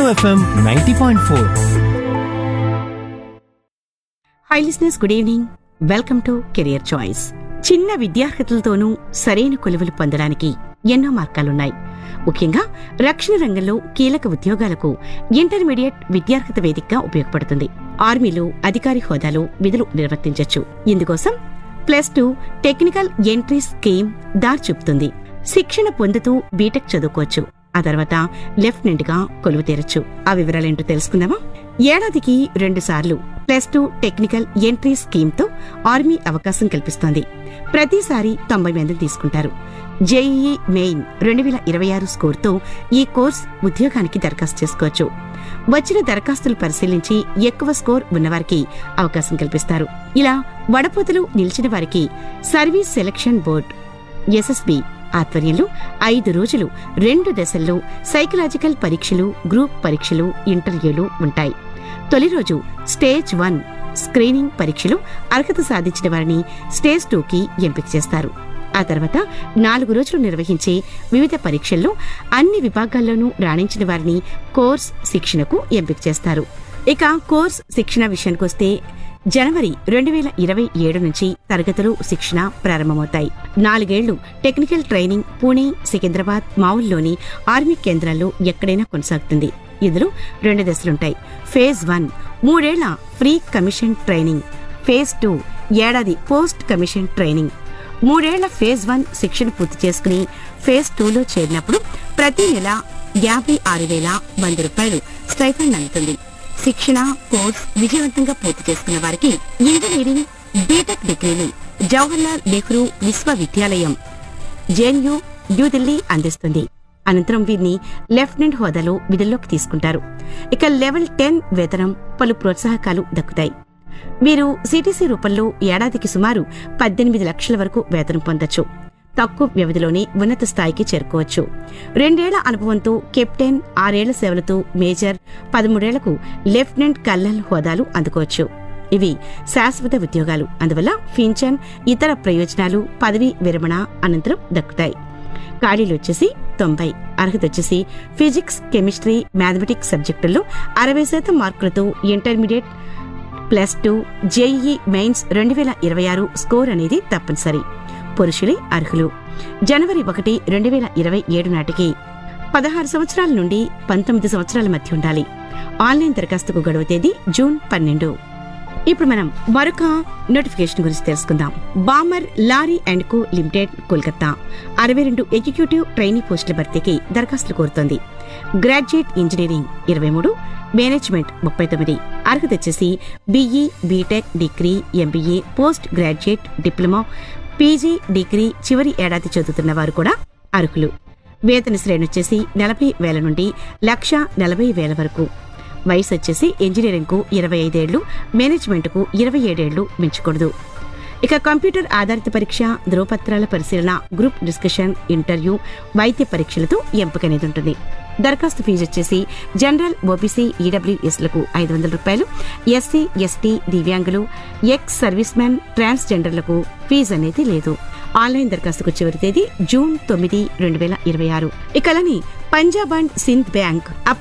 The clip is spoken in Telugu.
FM ninety point four hi listeners good evening welcome to career choice చిన్న విద్యార్హతలతోనూ సరైన కొలువులు పొందడానికి ఎన్నో మార్గాలున్నాయి ముఖ్యంగా రక్షణ రంగంలో కీలక ఉద్యోగాలకు ఇంటర్మీడియట్ విద్యార్హత వేదికగా ఉపయోగపడుతుంది ఆర్మీలో అధికారి హోదాలో విధులు నిర్వర్తించవచ్చు ఇందుకోసం plus two technical entry scheme దారి చూపుతుంది శిక్షణ పొందుతూ బీటెక్ చదువుకోవచ్చు ఆ తర్వాత లెఫ్టినెంట్ గా కొలువు తీరొచ్చు ఆ వివరాలేంటో తెలుసుకుందామా ఏడాదికి రెండు సార్లు plus two technical entry scheme తో ఆర్మీ అవకాశం కల్పిస్తోంది ప్రతిసారి తొంభై మందిని తీసుకుంటారు జేఈఈ మెయిన్ రెండు వేల ఇరవై ఆరు స్కోర్తో ఈ కోర్స్ ఉద్యోగానికి దరఖాస్తు చేసుకోవచ్చు వచ్చిన దరఖాస్తులు పరిశీలించి ఎక్కువ స్కోర్ ఉన్నవారికి అవకాశం కల్పిస్తారు ఇలా వడపోతలు నిలిచిన వారికి సర్వీస్ సెలక్షన్ బోర్డ్ ఎస్ఎస్బి ఆధ్వర్యంలో ఐదు రోజులు రెండు దశల్లో సైకలాజికల్ పరీక్షలు గ్రూప్ పరీక్షలు ఇంటర్వ్యూలు ఉంటాయి తొలి రోజు స్టేజ్ వన్ స్క్రీనింగ్ పరీక్షలు అర్హత సాధించిన వారిని స్టేజ్ టూకి ఎంపిక చేస్తారు ఆ తర్వాత నాలుగు రోజులు నిర్వహించే వివిధ పరీక్షల్లో అన్ని విభాగాల్లోనూ రాణించిన వారిని కోర్స్ శిక్షణకు ఎంపిక చేస్తారు ఇక కోర్స్ శిక్షణ విషయానికొస్తే జనవరి రెండు వేల ఇరవై ఏడు నుంచి తరగతులు శిక్షణ ప్రారంభమవుతాయి నాలుగేళ్లు టెక్నికల్ ట్రైనింగ్ పూణే సికింద్రాబాద్ మావుల్లోని ఆర్మీ కేంద్రాల్లో ఎక్కడైనా కొనసాగుతుంది ఇందులో రెండు దశలుంటాయి ఫేజ్ వన్ మూడేళ్ల pre commission training phase two ఏడాది పోస్ట్ కమిషన్ ట్రైనింగ్ మూడేళ్ల ఫేజ్ వన్ శిక్షణ పూర్తి చేసుకుని ఫేజ్ టూలో చేరినప్పుడు ప్రతి నెల యాభై ఆరు వేల వంద రూపాయలు స్టైఫండ్ అందుతుంది శిక్షణ కోర్స్ విజయవంతంగా పూర్తి చేసుకున్న వారికి ఇంజనీరింగ్ బీటెక్ డిగ్రీని జవహర్లాల్ నెహ్రూ విశ్వవిద్యాలయం జేఎన్యూ న్యూఢిల్లీ అందిస్తుంది అనంతరం వీరిని లెఫ్టినెంట్ హోదాలో విధుల్లోకి తీసుకుంటారు ఇక లెవెల్ టెన్ వేతనం పలు ప్రోత్సాహకాలు దక్కుతాయి వీరు సిటీసీ రూపంలో ఏడాదికి సుమారు పద్దెనిమిది లక్షల వరకు వేతనం పొందొచ్చు తక్కువ వ్యవధిలోనే ఉన్నత స్థాయికి చేరుకోవచ్చు రెండేళ్ల అనుభవంతో కెప్టెన్ ఆరేళ్ల సేవలతో మేజర్ పదమూడేళ్లకు లెఫ్టినెంట్ కల్నల్ హోదాలు అందుకోవచ్చు ఇవి శాశ్వత ఉద్యోగాలు అందువల్ల పింఛన్ ఇతర ప్రయోజనాలు పదవీ విరమణ అనంతరం దక్కుతాయి ఖాళీలు వచ్చేసి తొంభై అర్హత వచ్చేసి ఫిజిక్స్ కెమిస్ట్రీ మ్యాథమెటిక్స్ సబ్జెక్టుల్లో అరవై శాతం మార్కులతో intermediate plus two JEE mains రెండు వేల ఇరవై ఆరు స్కోర్ అనేది తప్పనిసరి పురుషులే అర్హులు జనవరి ఒకటి రెండు వేల ఇరవై ఏడు నాటికి పదహారు సంవత్సరాల నుండి పంతొమ్మిది సంవత్సరాల మధ్య ఉండాలి ఆన్లైన్ దరఖాస్తుకు గడువు తేదీ జూన్ పన్నెండు ఇప్పుడు మనం మరొక నోటిఫికేషన్ గురించి తెలుసుకుందాం Balmer Lawrie and co limited Kolkata అరవై రెండు ఎగ్జిక్యూటివ్ ట్రైనీ పోస్టుల భర్తీకి దరఖాస్తులు కోరుతోంది గ్రాడ్యుయేట్ ఇంజనీరింగ్ ఇరవై మూడు మేనేజ్మెంట్ ముప్పై తొమ్మిది అర్హత వచ్చేసి BE BTech degree MBA post graduate diploma PG degree చివరి ఏడాది చదువుతున్న వారు కూడా అర్హులు వేతన శ్రేణి వచ్చేసి నలభై వేల నుండి లక్ష నలభై వేల వరకు వయసు వచ్చేసి ఇంజనీరింగ్ కు ఇరవై ఐదేళ్లు మేనేజ్మెంట్ కు ఇరవై ఏడేళ్లు మించకూడదు ఇక కంప్యూటర్ ఆధారిత పరీక్ష ధ్రువపత్రాల పరిశీలన గ్రూప్ డిస్కషన్ ఇంటర్వ్యూ వైద్య పరీక్షలతో ఎంపిక అనేది ఉంటుంది దరఖాస్తు ఫీజు వచ్చేసి జనరల్ ఓబీసీ ఈడబ్ల్యూఎస్లకు ఐదు వందల రూపాయలు ఎస్సీ ఎస్టీ దివ్యాంగులు ఎక్స్ సర్వీస్ మ్యాన్ ట్రాన్స్జెండర్లకు ఫీజు అనేది లేదు ఆన్లైన్ దరఖాస్తుకు చివరి తేదీ జూన్ తొమ్మిది రెండు వేల ఇరవై ఆరు ఇక అలానే పంజాబ్ అండ్ సింధ్ బ్యాంక్